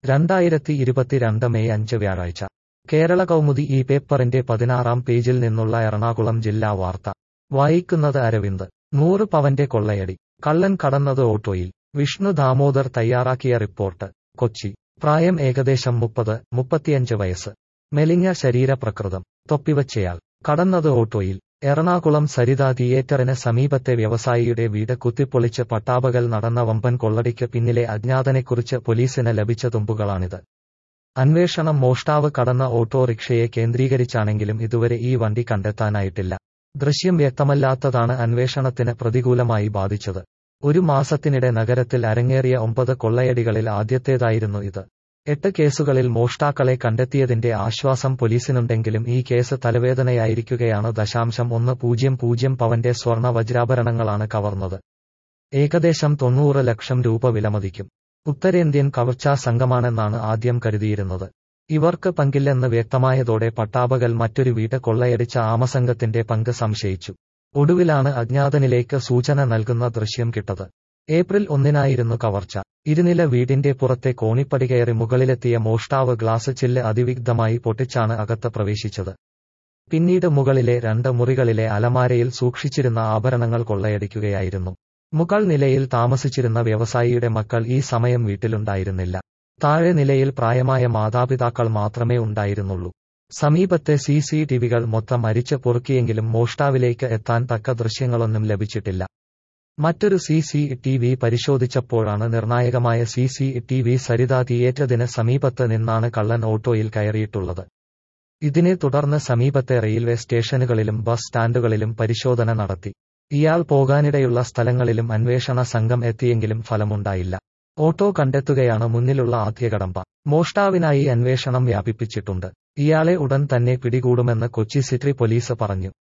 രണ്ടായിരത്തി ഇരുപത്തിരണ്ട് മെയ് അഞ്ച് വ്യാഴാഴ്ച കേരള കൗമുദി ഈ പേപ്പറിന്റെ പതിനാറാം പേജിൽ നിന്നുള്ള എറണാകുളം ജില്ലാ വാർത്ത വായിക്കുന്നത് അരവിന്ദ് നൂറ് പവന്റെ കൊള്ളയടി കള്ളൻ കടന്നത് ഓട്ടോയിൽ വിഷ്ണു ദാമോദർ തയ്യാറാക്കിയ റിപ്പോർട്ട് കൊച്ചി പ്രായം ഏകദേശം മുപ്പത് മുപ്പത്തിയഞ്ച് വയസ്സ് മെലിഞ്ഞ ശരീരപ്രകൃതം തൊപ്പിവച്ചയാൾ കടന്നത് ഓട്ടോയിൽ എറണാകുളം സരിത തിയേറ്ററിന് സമീപത്തെ വ്യവസായിയുടെ വീട് കുത്തിപ്പൊളിച്ച് പട്ടാപകൽ നടന്ന വമ്പൻ കൊള്ളടിക്ക് പിന്നിലെ അജ്ഞാതനെക്കുറിച്ച് പോലീസിന് ലഭിച്ച തുമ്പുകളാണിത് അന്വേഷണം മോഷ്ടാവ് കടന്ന ഓട്ടോറിക്ഷയെ കേന്ദ്രീകരിച്ചാണെങ്കിലും ഇതുവരെ ഈ വണ്ടി കണ്ടെത്താനായിട്ടില്ല ദൃശ്യം വ്യക്തമല്ലാത്തതാണ് അന്വേഷണത്തിന് പ്രതികൂലമായി ബാധിച്ചത് ഒരു മാസത്തിനിടെ നഗരത്തിൽ അരങ്ങേറിയ ഒമ്പത് കൊള്ളയടികളിൽ ആദ്യത്തേതായിരുന്നു ഇത് എട്ട് കേസുകളിൽ മോഷ്ടാക്കളെ കണ്ടെത്തിയതിന്റെ ആശ്വാസം പോലീസിനുണ്ടെങ്കിലും ഈ കേസ് തലവേദനയായിരിക്കുകയാണ് ദശാംശം ഒന്ന് പൂജ്യം പൂജ്യം പവന്റെ സ്വർണ വജ്രാഭരണങ്ങളാണ് കവർന്നത് ഏകദേശം തൊണ്ണൂറ് ലക്ഷം രൂപ വിലമതിക്കും ഉത്തരേന്ത്യൻ കവർച്ചാ സംഘമാണെന്നാണ് ആദ്യം കരുതിയിരുന്നത് ഇവർക്ക് പങ്കില്ലെന്ന് വ്യക്തമായതോടെ പട്ടാപകൽ മറ്റൊരു വീട് കൊള്ളയടിച്ച ആമസംഘത്തിന്റെ പങ്ക് സംശയിച്ചു ഒടുവിലാണ് അജ്ഞാതനിലേക്ക് സൂചന നൽകുന്ന ദൃശ്യം കിട്ടത് ഏപ്രിൽ ഒന്നിനായിരുന്നു കവർച്ച ഇരുനില വീടിന്റെ പുറത്തെ കോണിപ്പടി കയറി മുകളിലെത്തിയ മോഷ്ടാവ് ഗ്ലാസ് ചില്ല് അതിവിഗ്ധമായി പൊട്ടിച്ചാണ് അകത്ത് പ്രവേശിച്ചത് പിന്നീട് മുകളിലെ രണ്ട് മുറികളിലെ അലമാരയിൽ സൂക്ഷിച്ചിരുന്ന ആഭരണങ്ങൾ കൊള്ളയടിക്കുകയായിരുന്നു മുകൾ നിലയിൽ താമസിച്ചിരുന്ന വ്യവസായിയുടെ മക്കൾ ഈ സമയം വീട്ടിലുണ്ടായിരുന്നില്ല താഴെ നിലയിൽ പ്രായമായ മാതാപിതാക്കൾ മാത്രമേ ഉണ്ടായിരുന്നുള്ളൂ സമീപത്തെ സി സി ടിവികൾ മൊത്തം അരിച്ച് പൊറുക്കിയെങ്കിലും മോഷ്ടാവിലേക്ക് എത്താൻ തക്ക ദൃശ്യങ്ങളൊന്നും ലഭിച്ചിട്ടില്ല മറ്റൊരു സി സി ടി വി പരിശോധിച്ചപ്പോഴാണ് നിർണായകമായ C C T V Saritha തിയേറ്ററിന് സമീപത്ത് നിന്നാണ് കള്ളൻ ഓട്ടോയിൽ കയറിയിട്ടുള്ളത് ഇതിനെ തുടർന്ന് സമീപത്തെ റെയിൽവേ സ്റ്റേഷനുകളിലും ബസ് സ്റ്റാൻഡുകളിലും പരിശോധന നടത്തി ഇയാൾ പോകാനിടയുള്ള സ്ഥലങ്ങളിലും അന്വേഷണ സംഘം എത്തിയെങ്കിലും ഫലമുണ്ടായില്ല ഓട്ടോ കണ്ടെത്തുകയാണ് മുന്നിലുള്ള ആദ്യ കടമ്പ മോഷ്ടാവിനായി അന്വേഷണം വ്യാപിപ്പിച്ചിട്ടുണ്ട് ഇയാളെ ഉടൻ തന്നെ പിടികൂടുമെന്ന് കൊച്ചി സിറ്റി പോലീസ് പറഞ്ഞു